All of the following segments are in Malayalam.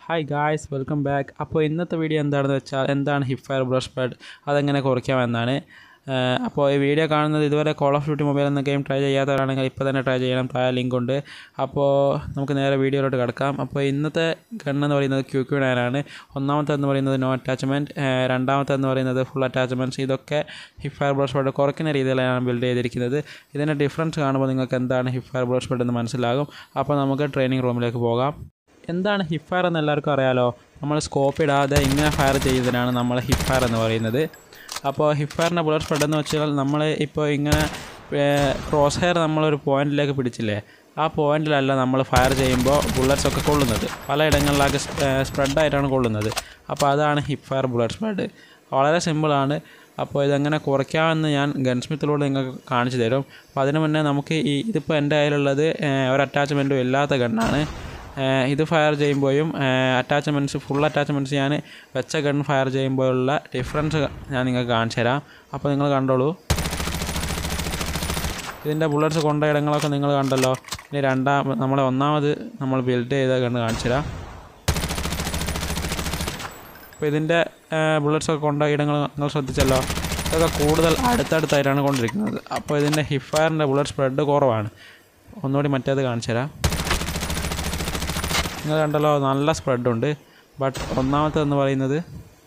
ഹായ് ഗായ്സ് വെൽക്കം ബാക്ക് അപ്പോൾ ഇന്നത്തെ വീഡിയോ എന്താണെന്ന് വെച്ചാൽ എന്താണ് ഹിപ്പ് ഫയർ ബ്രഷ് പാഡ് അതെങ്ങനെ കുറയ്ക്കാമെന്നാണ് ഏഹ് അപ്പോൾ ഈ വീഡിയോ കാണുന്നത് ഇതുവരെ കോൾ ഓഫ് ഡ്യൂട്ടി മൊബൈൽ എന്ന ഗെയിം ട്രൈ ചെയ്യാത്തവരാണെങ്കിൽ ഇപ്പോൾ തന്നെ ട്രൈ ചെയ്യണം താഴെ ലിങ്ക് ഉണ്ട് അപ്പോൾ നമുക്ക് നേരെ വീഡിയോയിലോട്ട് കിടക്കാം അപ്പോൾ ഇന്നത്തെ ഗൺ എന്ന് പറയുന്നത് ക്യൂ ക്യൂ നയനാണ് ഒന്നാമത്തെ എന്ന് പറയുന്നത് നോ അറ്റാച്ച്മെൻറ്റ് രണ്ടാമത്തെ എന്ന് പറയുന്നത് ഫുൾ അറ്റാച്ച്മെൻറ്റ്സ് ഇതൊക്കെ ഹിപ്പ് ഫയർ ബ്രഷ് പാഡ് കുറയ്ക്കുന്ന രീതിയിലാണ് ബിൽഡ് ചെയ്തിരിക്കുന്നത് ഇതിൻ്റെ ഡിഫറൻസ് കാണുമ്പോൾ നിങ്ങൾക്ക് എന്താണ് ഹിപ്പ് ഫയർ ബ്രഷ് പാഡ് എന്ന് മനസ്സിലാകും അപ്പോൾ നമുക്ക് ട്രെയിനിങ് റൂമിലേക്ക് പോകാം എന്താണ് ഹിപ്പ് ഫയർ എന്ന് എല്ലാവർക്കും അറിയാലോ നമ്മൾ സ്കോപ്പ് ഇടാതെ ഇങ്ങനെ ഫയർ ചെയ്യുന്നതിനാണ് നമ്മൾ ഹിപ്പ് ഫയർ എന്ന് പറയുന്നത് അപ്പോൾ ഹിപ്പ് ഫയറിൻ്റെ ബുള്ളറ്റ് സ്പ്രെഡ് എന്ന് വെച്ചാൽ നമ്മൾ ഇപ്പോൾ ഇങ്ങനെ ക്രോസ് ഹെയർ നമ്മളൊരു പോയിന്റിലേക്ക് പിടിച്ചില്ലേ ആ പോയിന്റിലല്ല നമ്മൾ ഫയർ ചെയ്യുമ്പോൾ ബുള്ളറ്റ്സ് ഒക്കെ കൊള്ളുന്നത് പലയിടങ്ങളിലാകെ സ്പ്രെഡായിട്ടാണ് കൊള്ളുന്നത് അപ്പോൾ അതാണ് ഹിപ്പ് ഫയർ ബുള്ളറ്റ് സ്പ്രെഡ് വളരെ സിമ്പിളാണ് അപ്പോൾ ഇതെങ്ങനെ കുറയ്ക്കാമെന്ന് ഞാൻ ഗൺസ്മിത്തിലൂടെ നിങ്ങൾക്ക് കാണിച്ചു തരും അപ്പോൾ അതിന് മുന്നേ നമുക്ക് ഈ ഇതിപ്പോൾ എൻ്റെ കയ്യിലുള്ളത് ഏഹ്, ഒരു അറ്റാച്ച്മെൻറ്റും ഇല്ലാത്ത ഗണ്ണാണ് ഏഹ് ഇത് ഫയർ ചെയ്യുമ്പോഴും അറ്റാച്ച്മെൻറ്റ്സ് ഫുൾ അറ്റാച്ച്മെൻറ്റ്സ് ഞാൻ വെച്ച ഗൺ ഫയർ ചെയ്യുമ്പോഴുള്ള ഡിഫറൻസ് ഞാൻ നിങ്ങൾക്ക് കാണിച്ചു തരാം അപ്പോൾ നിങ്ങൾ കണ്ടോളൂ ഇതിൻ്റെ ബുള്ളറ്റ്സ് കൊണ്ട ഇടങ്ങളൊക്കെ നിങ്ങൾ കണ്ടല്ലോ ഇനി രണ്ടാം നമ്മളെ ഒന്നാമത് നമ്മൾ ബിൽഡ് ചെയ്ത ഗണ്ണ് കാണിച്ചു തരാം അപ്പോൾ ഇതിൻ്റെ ബുള്ളറ്റ്സ് ഒക്കെ കൊണ്ട ഇടങ്ങൾ നിങ്ങൾ ശ്രദ്ധിച്ചല്ലോ ഇതൊക്കെ കൂടുതൽ അടുത്തടുത്തായിട്ടാണ് കൊണ്ടിരിക്കുന്നത് അപ്പോൾ ഇതിൻ്റെ ഹിപ്പ് ഫയറിൻ്റെ ബുള്ളറ്റ് സ്പ്രെഡ് കുറവാണ് ഒന്നുകൂടി മറ്റേത് കാണിച്ചു തരാം നിങ്ങൾ കണ്ടല്ലോ നല്ല സ്പ്രെഡുണ്ട് ബട്ട് ഒന്നാമത്തെ എന്ന് പറയുന്നത്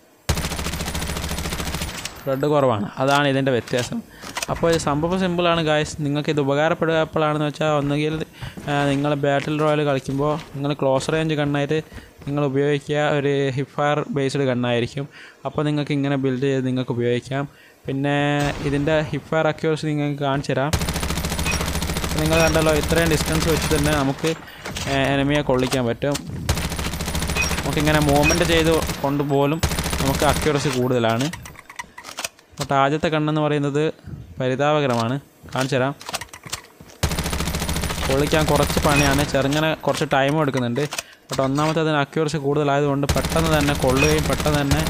സ്പ്രെഡ് കുറവാണ് അതാണ് ഇതിൻ്റെ വ്യത്യാസം അപ്പോൾ ഇത് സംഭവം സിമ്പിളാണ് ഗായ്സ് നിങ്ങൾക്ക് ഇത് ഉപകാരപ്പെടുക എപ്പോഴാണെന്ന് വെച്ചാൽ ഒന്നുകിൽ നിങ്ങൾ ബാറ്റിൽ റോയൽ കളിക്കുമ്പോൾ നിങ്ങൾ ക്ലോസ് റേഞ്ച് ഗണ്ണായിട്ട് നിങ്ങൾ ഉപയോഗിക്കുക ഒരു ഹിപ്പ് ഫയർ ബേസ്ഡ് ഗണ്ണായിരിക്കും അപ്പോൾ നിങ്ങൾക്ക് ഇങ്ങനെ ബിൽഡ് ചെയ്ത് നിങ്ങൾക്ക് ഉപയോഗിക്കാം പിന്നെ ഇതിൻ്റെ ഹിപ്പ് ഫയർ അക്യൂറസി നിങ്ങൾക്ക് കാണിച്ചു തരാം നിങ്ങൾ കണ്ടല്ലോ ഇത്രയും ഡിസ്റ്റൻസ് വെച്ച് തന്നെ നമുക്ക് എനിമിയെ കൊള്ളിക്കാൻ പറ്റും നമുക്കിങ്ങനെ മൂവ്മെൻറ്റ് ചെയ്ത് കൊണ്ടുപോലും നമുക്ക് അക്യൂറസി കൂടുതലാണ് ബട്ട് ആദ്യത്തെ കണ്ണെന്ന് പറയുന്നത് പരിതാപകരമാണ് കാണിച്ചു തരാം കൊള്ളിക്കാൻ കുറച്ച് പണിയാണ് ചെറുങ്ങനെ കുറച്ച് ടൈം എടുക്കുന്നുണ്ട് ബട്ട് ഒന്നാമത്തേതിന് അക്യൂറസി കൂടുതലായതുകൊണ്ട് പെട്ടെന്ന് തന്നെ കൊള്ളുകയും പെട്ടെന്ന് തന്നെ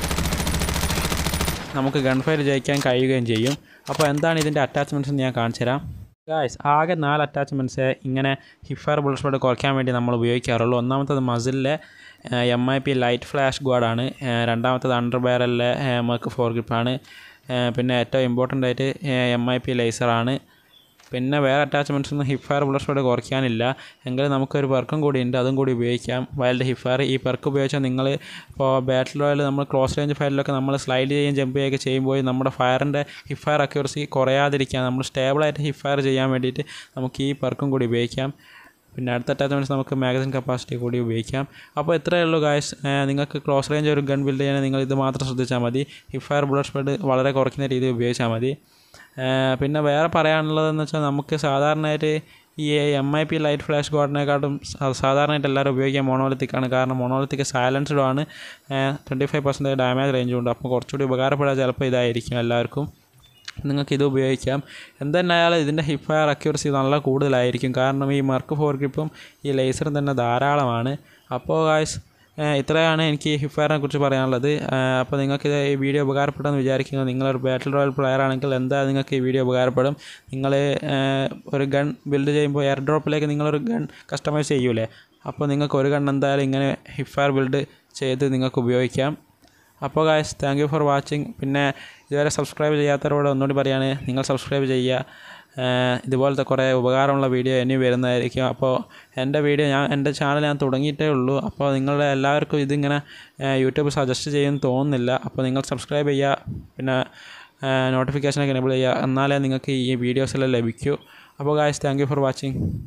നമുക്ക് ഗൺഫയർ ജയിക്കാൻ കഴിയുകയും ചെയ്യും അപ്പോൾ എന്താണ് ഇതിൻ്റെ അറ്റാച്ച്മെൻറ്റ്സ് എന്ന് ഞാൻ കാണിച്ചു തരാം ഗായ്സ് ആകെ നാല് അറ്റാച്ച്മെൻറ്റ്സ് ഇങ്ങനെ ഹിഫയർ ബുള്ളറ്റ് സ്പ്രെഡ് കുറയ്ക്കാൻ വേണ്ടി നമ്മൾ ഉപയോഗിക്കാറുള്ളൂ ഒന്നാമത്തത് മസിലിലെ M I P light flash ഗോഡാണ് രണ്ടാമത്തത് അണ്ടർ ബാരലിലെ നമുക്ക് ഫോർ ഗ്രിപ്പാണ് പിന്നെ ഏറ്റവും ഇമ്പോർട്ടൻ്റ് ആയിട്ട് എം ഐ പി ലേസറാണ് പിന്നെ വേറെ അറ്റാച്ച്മെൻറ്റ്സ് ഒന്നും ഹിപ്പ് ഫയർ ബുള്ളറ്റ് സ്പ്രെഡ് കുറയ്ക്കാനില്ല എങ്കിലും നമുക്കൊരു പെർക്കും കൂടി ഉണ്ട് അതും കൂടി ഉപയോഗിക്കാം വൈൽഡ് ഹിപ്പ് ഫയർ ഈ പെർക്ക് ഉപയോഗിച്ചാൽ നിങ്ങൾ ഇപ്പോൾ ബാറ്റിൽ റോയൽ നമ്മൾ ക്ലോസ് റേഞ്ച് ഫയറിലൊക്കെ നമ്മൾ സ്ലൈഡ് ചെയ്യുകയും ജമ്പ് ചെയ്യുകയൊക്കെ ചെയ്യുമ്പോൾ നമ്മുടെ ഫയറിൻ്റെ ഹിപ്പ് ഫയർ അക്യൂറസി കുറയാതിരിക്കാൻ നമ്മൾ സ്റ്റേബിളായിട്ട് ഹിപ്പ് ഫയർ ചെയ്യാൻ വേണ്ടിയിട്ട് നമുക്ക് ഈ പെർക്കും കൂടി ഉപയോഗിക്കാം പിന്നെ അടുത്ത അറ്റാച്ച്മെൻറ്റ്സ് നമുക്ക് മാഗസിൻ കപ്പാസിറ്റി കൂടി ഉപയോഗിക്കാം അപ്പോൾ ഇത്രയേ ഉള്ളൂ ഗായ്സ് നിങ്ങൾക്ക് ക്ലോസ് റേഞ്ച് ഒരു ഗൺ ബിൽഡ് ചെയ്യാൻ നിങ്ങൾ ഇത് മാത്രം ശ്രദ്ധിച്ചാൽ മതി ഹിപ്പ് ഫയർ ബുള്ളറ്റ് സ്പ്രെഡ് വളരെ കുറയ്ക്കുന്ന രീതിയിൽ ഉപയോഗിച്ചാൽ മതി ഏഹ് പിന്നെ വേറെ പറയാനുള്ളതെന്ന് വെച്ചാൽ നമുക്ക് സാധാരണയായിട്ട് ഈ M I P light flash ഗോഡിനെക്കാട്ടും സാധാരണയായിട്ട് എല്ലാവരും ഉപയോഗിക്കുക മോണോലിത്തിക്കാണ് കാരണം മോണോലിത്തിക്ക് സൈലൻസ്ഡും ആണ് ട്വൻറ്റി ഫൈവ് പെർസെൻറ്റേജ് ഡാമേജ് റേഞ്ചും ഉണ്ട് അപ്പോൾ കുറച്ചുകൂടി ഉപകാരപ്പെടുക ചിലപ്പോൾ ഇതായിരിക്കും എല്ലാവർക്കും നിങ്ങൾക്ക് ഇത് ഉപയോഗിക്കാം എന്തെന്നായാലും ഇതിൻ്റെ ഹിപ്പ് ഫയർ അക്യൂറസി നല്ല കൂടുതലായിരിക്കും കാരണം ഈ മർക്ക് ഫോർ ഗ്രിപ്പും ഈ ലേസറും തന്നെ ധാരാളമാണ് അപ്പോൾ ഗായ്സ് ഇത്രയാണ് എനിക്ക് ഹിപ്പ് ഫയറിനെ കുറിച്ച് പറയാനുള്ളത് ഏഹ് അപ്പോൾ നിങ്ങൾക്ക് ഇത് ഈ വീഡിയോ ഉപകാരപ്പെട്ടെന്ന് വിചാരിക്കുന്നു നിങ്ങളൊരു ബാറ്റിൽ റോയൽ പ്ലെയർ ആണെങ്കിൽ എന്തായാലും നിങ്ങൾക്ക് ഈ വീഡിയോ ഉപകാരപ്പെടും നിങ്ങൾ ഒരു ഗൺ ബിൽഡ് ചെയ്യുമ്പോൾ എയർ ഡ്രോപ്പിലേക്ക് നിങ്ങളൊരു ഗൺ കസ്റ്റമൈസ് ചെയ്യൂലേ അപ്പോൾ നിങ്ങൾക്ക് ഒരു ഗൺ എന്തായാലും ഇങ്ങനെ ഹിപ്പ് ഫയർ ബിൽഡ് ചെയ്ത് നിങ്ങൾക്ക് ഉപയോഗിക്കാം അപ്പോൾ guys thank you for watching പിന്നെ ഇതുവരെ സബ്സ്ക്രൈബ് ചെയ്യാത്തവരോട് ഒന്നുകൂടി പറയാണ് നിങ്ങൾ സബ്സ്ക്രൈബ് ചെയ്യുക ഏഹ് ഇതുപോലത്തെ കുറേ ഉപകാരമുള്ള വീഡിയോ ഇനി വരുന്നതായിരിക്കും അപ്പോൾ എൻ്റെ വീഡിയോ ഞാൻ എൻ്റെ ചാനൽ ഞാൻ തുടങ്ങിയിട്ടേ ഉള്ളൂ അപ്പോൾ നിങ്ങളുടെ എല്ലാവർക്കും ഇതിങ്ങനെ ഏഹ് യൂട്യൂബ് സജസ്റ്റ് ചെയ്യുമെന്ന് തോന്നുന്നില്ല അപ്പോൾ നിങ്ങൾ സബ്സ്ക്രൈബ് ചെയ്യുക പിന്നെ നോട്ടിഫിക്കേഷനൊക്കെ എനേബിൾ ചെയ്യുക എന്നാലേ നിങ്ങൾക്ക് ഈ വീഡിയോസെല്ലാം ലഭിക്കൂ അപ്പോൾ guys thank you for watching